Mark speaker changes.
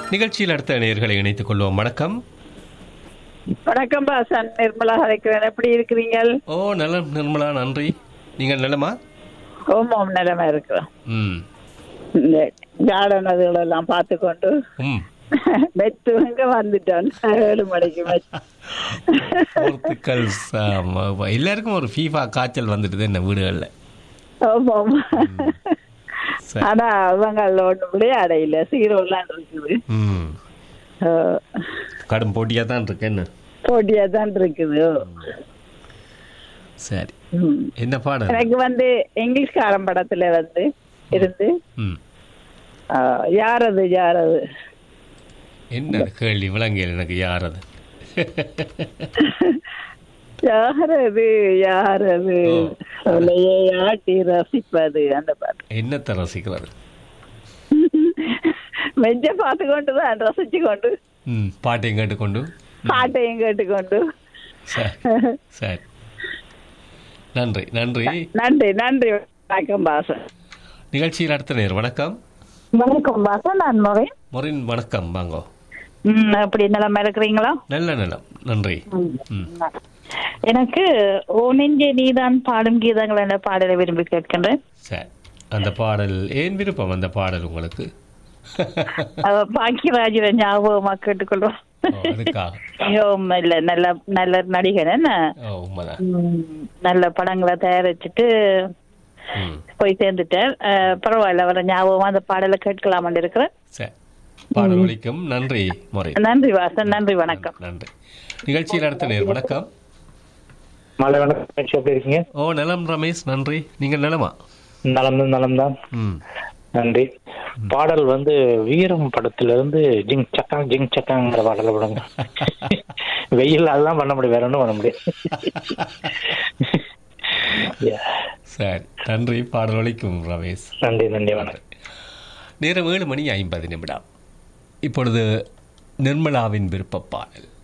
Speaker 1: நிகழ்ச்சியில் அடுத்த நேயர்களை இணைத்துக் கொள்வோம் வணக்கம்
Speaker 2: வணக்கம் பாசன் நிர்மலா அழைக்கிறேன் எப்படி இருக்கிறீங்கள்
Speaker 1: ஓ நலம் நிர்மலா நன்றி நீங்கள் நலமா
Speaker 2: ஓம் ஓம் நிலைமை இருக்கிறோம்
Speaker 1: ம்
Speaker 2: இந்த கார்டன் அதுகளெல்லாம் பார்த்து கொண்டு
Speaker 1: ம்
Speaker 2: மெத்து அங்க வந்துட்டோம் ஏழு மணிக்கு மெத்து
Speaker 1: போர்த்துக்கல் ஆமா, ஆமா. எல்லாருக்கும் ஒரு ஃபீஃபா காய்ச்சல் வந்துட்டுது என்ன வீடுகளில்
Speaker 2: ஓம் ஓம்
Speaker 1: சரி.
Speaker 2: ஆனா அவங்க ஒன்றும் விளையாட இல்லை சீரோலாம் இருக்குது
Speaker 1: ம்
Speaker 2: அஹ்,
Speaker 1: கடும் போட்டியாக தான் இருக்கு என்ன
Speaker 2: போட்டியா தான் இருக்குது
Speaker 1: சரி
Speaker 2: ம்.
Speaker 1: என்ன பாடம்
Speaker 2: எனக்கு வந்து இங்கிலீஷ்காரன் படத்துல வந்து இருந்து
Speaker 1: ம்
Speaker 2: அஹ், யாரது யாரது
Speaker 1: என்ன கேள்வி விளங்கியல் எனக்கு யார் அது
Speaker 2: யாரது யாரது
Speaker 1: ஓ.
Speaker 2: சொல்லையே ஆட்டி ரசிப்பது அந்த பாட்டு
Speaker 1: என்னத்தை ரசிக்கிறது
Speaker 2: மெஞ்ச பார்த்து கொண்டு தான் ரசிச்சு கொண்டு
Speaker 1: ம் பாட்டையும் கேட்டுக்கொண்டு
Speaker 2: பாட்டையும் கேட்டுக்கொண்டு
Speaker 1: சரி சரி நன்றி நன்றி
Speaker 2: நன்றி நன்றி வணக்கம் பாசன்
Speaker 1: நிகழ்ச்சியில் அடுத்த நேர் வணக்கம்
Speaker 2: வணக்கம் பாசன் நான் மகன்
Speaker 1: மொரின் வணக்கம் வாங்கோ
Speaker 2: ம் எப்படி நிலைமை இருக்கிறீங்களா
Speaker 1: நல்ல நலம் நன்றி ம்
Speaker 2: எனக்கு ஓ நெஞ்சே நீதான் பாடும் கீதங்கள் என்ற பாடலை விரும்பி கேட்கின்றேன்
Speaker 1: சரி அந்த பாடல் ஏன் விருப்பம் அந்த பாடல் உங்களுக்கு
Speaker 2: அவ பாக்கியராஜுல ஞாபகமா கேட்டுக்கொள்வோம்
Speaker 1: ஓ, அதுக்காக
Speaker 2: மிகவும் இல்ல நல்ல நல்ல நடிகர் என்ன
Speaker 1: ஓ உண்மைதான்
Speaker 2: ம், நல்ல படங்களை தயாரிச்சுட்டு
Speaker 1: ம்
Speaker 2: போய் சேர்ந்துட்டார் அஹ், பரவாயில்ல அவரை ஞாபகமா அந்த பாடலை கேட்கலாம்னு இருக்கிறேன்
Speaker 1: சரி பாடல் ஒலிக்கும் நன்றி முறை
Speaker 2: நன்றி வாசன் நன்றி வணக்கம்
Speaker 1: நன்றி நிகழ்ச்சியில் அடுத்த நேர் வணக்கம்
Speaker 3: மாலை வணக்கம் மகிழ்ச்சி எப்படி இருக்கீங்க
Speaker 1: ஓ நலம் ரமேஷ் நன்றி நீங்கள் நலமா
Speaker 3: நலம் தான் நலம் தான்
Speaker 1: ம்
Speaker 3: நன்றி பாடல் வந்து வீரம் படத்துல இருந்து ஜிங் சக்காங் ஜிங் சக்காங்கிற பாடல போடுங்க வெயில் அதெல்லாம் பண்ண முடியும் வேற ஒன்றும் பண்ண முடியாது Yeah.
Speaker 1: சரி நன்றி பாடல் ஒலிக்கும் ரமேஷ்
Speaker 3: நன்றி நன்றி வணக்கம்
Speaker 1: நேரம் ஏழு மணி ஐம்பது நிமிடம் இப்பொழுது நிர்மலாவின் விருப்ப பாடல்